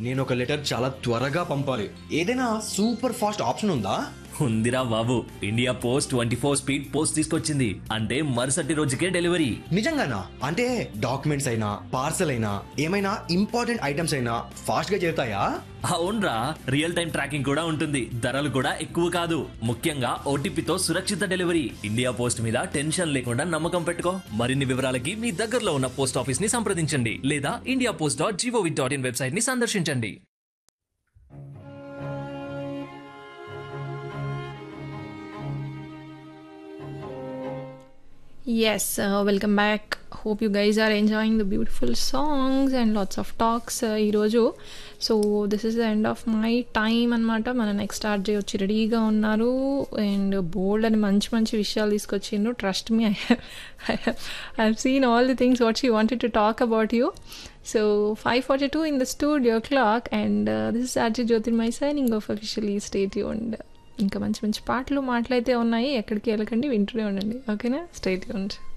నేను ఒక లెటర్ చాలా త్వరగా పంపాలి ఏదైనా సూపర్ ఫాస్ట్ ఆప్షన్ ఉందా ఉందిరా బాబు India post twenty four speed post తీసుకొచ్చింది అంటే మరుసటి రోజుకే డెలివరీ నిజంగానా అంటే డాక్యుమెంట్స్ అయినా పార్సల్ అయినా ఏమైనా ఇంపార్టెంట్ ఐటమ్స్ అయినా ఫాస్ట్ గా చేరుతాయా అవునరా రియల్ టైం ట్రాకింగ్ కూడా ఉంటుంది ధరలు కూడా ఎక్కువ కాదు ముఖ్యంగా ఓటీపీతో సురక్షిత డెలివరీ ఇండియా పోస్ట్ మీద టెన్షన్ లేకుండా నమ్మకం పెట్టుకో మరిన్ని వివరాలకి మీ దగ్గరలో ఉన్న పోస్ట్ ఆఫీస్ ని సంప్రదించండి లేదా India post dot GOV dot in website ని సందర్శించండి Yes, uh, welcome back. Hope you guys are enjoying the beautiful songs and lots of talks uh, ఈరోజు so this is the end of my time అనమాట మన next start వచ్చి రెడీగా ఉన్నారు and బోల్డ్ అని మంచి మంచి విషయాలు తీసుకొచ్చిండ్రు trust me I I have seen all the things what you wanted to talk about you so five forty two in the studio clock and this is RJ Jyotirmayi signing off officially state and ఇంకా మంచి మంచి పాటలు మాటలైతే ఉన్నాయి ఎక్కడికి వెళ్ళకండి వింటూనే ఉండండి ఓకేనా స్టేట్ యూన్